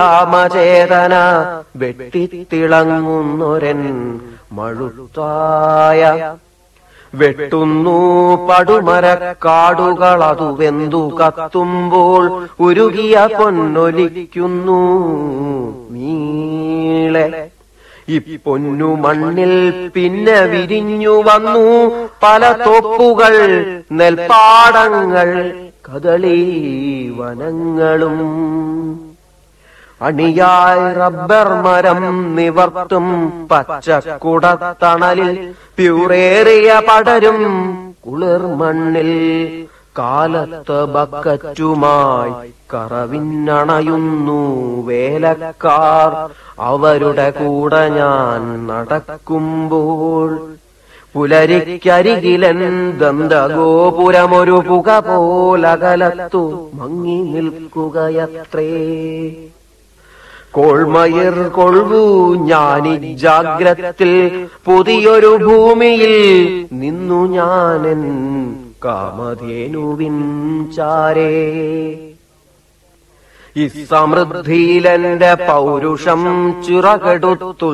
രാമചേതന വെട്ടിത്തിളങ്ങുന്നൊരൻ മഴുത്തായ വെട്ടുന്നു പടുമരക്കാടുകളതു വെന്തു കത്തുമ്പോൾ ഉരുകിയ പൊന്നൊലിക്കുന്നു നീളെ ഈ പൊന്നു മണ്ണിൽ പിന്നെ വിരിഞ്ഞു വന്നു പല തോപ്പുകൾ നെൽപ്പാടങ്ങൾ കദളി വനങ്ങളും അണിയായി റബ്ബർ മരം നിവർത്തും പച്ചക്കുടത്തണലിൽ പ്യൂറേറിയ പടരും കുളിർ മണ്ണിൽ കാലത്ത് ബക്കറ്റുമായി കറവിന്നണയുന്നു വേലക്കാർ അവരുടെ കൂടെ ഞാൻ നടക്കുമ്പോൾ പുലരിക്കരികിലൻ ദന്തഗോപുരമൊരു പുക പോലകലത്തു മങ്ങി നിൽക്കുകയത്രേ കോൾമയിർ കൊള്ളൂ ഞാനി ജാഗ്രത്തിൽ പുതിയൊരു ഭൂമിയിൽ നിന്നു ഞാനൻ കാമധേനുവിൻ ചാരേ ഈ സമൃദ്ധിയിലെന്റെ പൗരുഷം ചിറകെടുത്തു